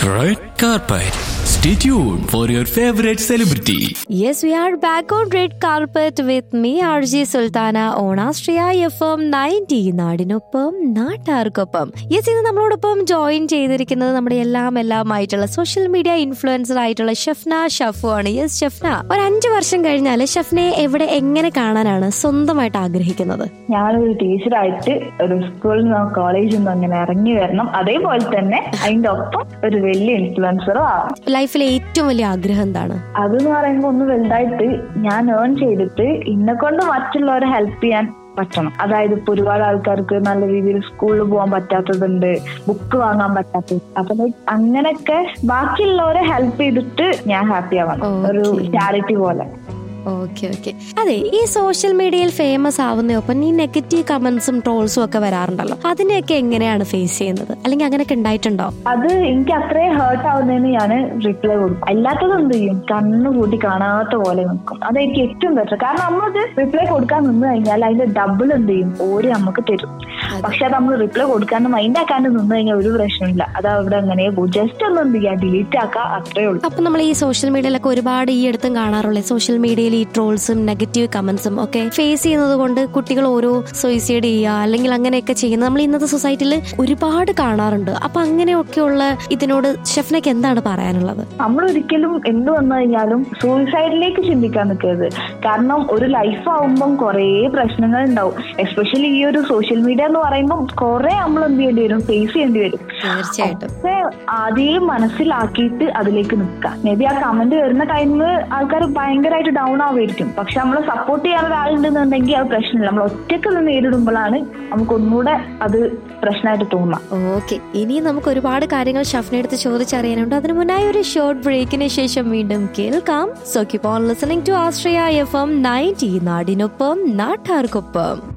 Red carpet. Stay tuned for your favorite celebrity. Yes, we are back on red carpet with me, RJ Sultana, on Astria FM 90 നാടിനൊപ്പം നാട്ടാർക്കൊപ്പം yes ഇന്ന് നമ്മളോടൊപ്പം join ചെയ്തിരിക്കുന്നത് നമ്മുടെ എല്ലാം എല്ലാം ആയിട്ടുള്ള സോഷ്യൽ മീഡിയ ഇൻഫ്ലുവൻസർ ആയിട്ടുള്ള ഷഫ്ന ഷഫു ആണ് യെസ് ഷഫ്ന ഒരു അഞ്ചു വർഷം കഴിഞ്ഞാൽ ഷഫ്നയെ എവിടെ എങ്ങനെ കാണാനാണ് സ്വന്തമായിട്ട് ആഗ്രഹിക്കുന്നത് ഞാനൊരു ടീച്ചറായിട്ട് ഒരു സ്കൂളിൽ നിന്നോ കോളേജിൽ നിന്നോ അങ്ങനെ ഇറങ്ങി വരണം അതേപോലെ തന്നെ അതിന്റെ ഒപ്പം ഒരു വലിയ ഇൻഫ്ലുവൻസറും ആവണം ലൈഫിലെ ഏറ്റവും വലിയ ആഗ്രഹം എന്താണ് അതെന്ന് പറയുമ്പോൾ ഒന്ന് വലുതായിട്ട് ഞാൻ ഏൺ ചെയ്തിട്ട് ഇന്നെ കൊണ്ട് മറ്റുള്ളവരെ ഹെൽപ്പ് ചെയ്യാൻ പറ്റണം അതായത് ഇപ്പൊ ഒരുപാട് ആൾക്കാർക്ക് നല്ല രീതിയിൽ സ്കൂളിൽ പോകാൻ പറ്റാത്തതുണ്ട് ബുക്ക് വാങ്ങാൻ പറ്റാത്തത് അപ്പൊ like അങ്ങനെയൊക്കെ ബാക്കിയുള്ളവരെ ഹെൽപ്പ് ചെയ്തിട്ട് ഞാൻ ഹാപ്പി ആവണം ഒരു Okay. ചാരിറ്റി പോലെ ഓക്കെ ഓക്കെ അതെ ഈ സോഷ്യൽ മീഡിയയിൽ ഫേമസ് ആവുന്നതൊപ്പം ഈ നെഗറ്റീവ് കമന്റ്സും ട്രോൾസും ഒക്കെ വരാറുണ്ടല്ലോ അതിനെയൊക്കെ എങ്ങനെയാണ് ഫേസ് ചെയ്യുന്നത് അല്ലെങ്കിൽ അങ്ങനെയൊക്കെ ഉണ്ടായിട്ടുണ്ടോ അത് എനിക്ക് അത്രയും ഹേർട്ട് ആവുന്നതിന് ഞാൻ റിപ്ലൈ കൊടുക്കും അല്ലാത്തത് എന്ത് ചെയ്യും കണ്ണു കൂട്ടി കാണാത്ത പോലെ നിൽക്കും അതെനിക്ക് ഏറ്റവും ബെറ്റർ കാരണം നമ്മളത് റിപ്ലൈ കൊടുക്കാൻ നിന്ന് കഴിഞ്ഞാൽ അതിന്റെ ഡബിൾ എന്ത് ചെയ്യും ഓര് നമുക്ക് തരും പക്ഷെ അത് നമ്മൾ റിപ്ലൈ കൊടുക്കാണ്ട് മൈൻഡ് ആക്കാണ്ട് നിന്ന് കഴിഞ്ഞാൽ ഒരു പ്രശ്നമില്ല അത് അവിടെ അങ്ങനെ പോകും ജസ്റ്റ് ഒന്ന് എന്ത് ചെയ്യാം ഡിലീറ്റ് ആക്കുക അത്രേ ഉള്ളൂ അപ്പൊ നമ്മൾ ഈ സോഷ്യൽ മീഡിയയിലൊക്കെ ഒരുപാട് ഈ അടുത്തും കാണാറുള്ളത് സോഷ്യൽ മീഡിയയിൽ ഈ ട്രോൾസും നെഗറ്റീവ് കമന്റ്സും ഒക്കെ ഫേസ് ചെയ്യുന്നത് കൊണ്ട് കുട്ടികൾ ഓരോ സൂയിസൈഡ് ചെയ്യുക അല്ലെങ്കിൽ അങ്ങനെയൊക്കെ ചെയ്യുന്നത് നമ്മൾ ഇന്നത്തെ സൊസൈറ്റിയിൽ ഒരുപാട് കാണാറുണ്ട് അപ്പൊ അങ്ങനെയൊക്കെയുള്ള ഇതിനോട് ഷെഫ്നക്ക് എന്താണ് പറയാനുള്ളത് നമ്മൾ ഒരിക്കലും എന്ത് വന്നു കഴിഞ്ഞാലും സൂയിസൈഡിലേക്ക് ചിന്തിക്കാൻ നിൽക്കരുത് കാരണം ഒരു ലൈഫ് ആവുമ്പം കുറേ പ്രശ്നങ്ങൾ ഉണ്ടാവും എസ്പെഷ്യലി ഈ ഒരു സോഷ്യൽ മീഡിയ എന്ന് പറയുമ്പോൾ കുറെ നമ്മൾ എന്ത് ചെയ്യേണ്ടി വരും ഫേസ് ചെയ്യേണ്ടി വരും തീർച്ചയായിട്ടും പക്ഷെ ആദ്യം മനസ്സിലാക്കിയിട്ട് അതിലേക്ക് നിൽക്കാം മേ ബി ആ കമന്റ് വരുന്ന ടൈമിൽ ആൾക്കാർ ഭയങ്കരമായിട്ട് ഡൗൺ ആവുമായിരിക്കും പക്ഷെ നമ്മളെ സപ്പോർട്ട് ചെയ്യാൻ ഒരാളുണ്ടെന്നുണ്ടെങ്കിൽ അത് പ്രശ്നമില്ല നമ്മൾ ഒറ്റക്ക് നിന്ന് നേരിടുമ്പോഴാണ് നമുക്ക് ഒന്നുകൂടെ അത് പ്രശ്നമായിട്ട് തോന്നുക ഓക്കെ ഇനി നമുക്ക് ഒരുപാട് കാര്യങ്ങൾ ഷഫ്നെ അടുത്ത് ചോദിച്ചറിയാനുണ്ട് അതിനു മുന്നായി ഒരു ഷോർട്ട് ബ്രേക്കിന് ശേഷം വീണ്ടും കേൾക്കാം so keep on listening to Astriya F M ninety നാടിനൊപ്പം നാട്ടാർക്കൊപ്പം